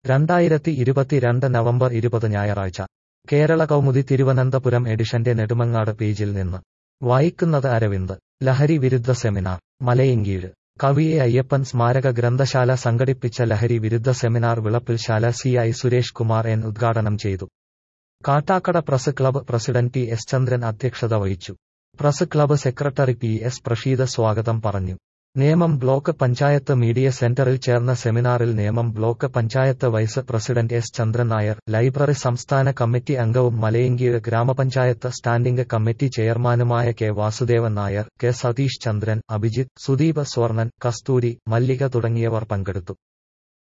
രണ്ടായിരത്തി ഇരുപത്തിരണ്ട് നവംബർ ഇരുപത് ഞായറാഴ്ച കേരള കൗമുദി തിരുവനന്തപുരം എഡിഷന്റെ നെടുമങ്ങാട് പേജിൽ നിന്ന് വായിക്കുന്നത് അരവിന്ദ് ലഹരി വിരുദ്ധ സെമിനാർ മലയങ്കീഴ് കവി എ അയ്യപ്പൻ സ്മാരക ഗ്രന്ഥശാല സംഘടിപ്പിച്ച ലഹരി വിരുദ്ധ seminar Vilappilsala C I Suresh Kumar N ഉദ്ഘാടനം ചെയ്തു Kattakada press club president T S Chandran അധ്യക്ഷത വഹിച്ചു press club secretary P S Prasheed സ്വാഗതം പറഞ്ഞു നേമം ബ്ലോക്ക് പഞ്ചായത്ത് മീഡിയ സെന്ററിൽ ചേർന്ന സെമിനാറിൽ Nemom block panchayat vice president S Chandran Nair library സംസ്ഥാന കമ്മിറ്റി അംഗവും മലയങ്കീഴ് ഗ്രാമപഞ്ചായത്ത് സ്റ്റാൻഡിംഗ് കമ്മിറ്റി ചെയർമാനുമായ കെ വാസുദേവൻ നായർ കെ സതീഷ് ചന്ദ്രൻ അഭിജിത്ത് സുദീപ് സ്വർണൻ കസ്തൂരി മല്ലിക തുടങ്ങിയവർ പങ്കെടുത്തു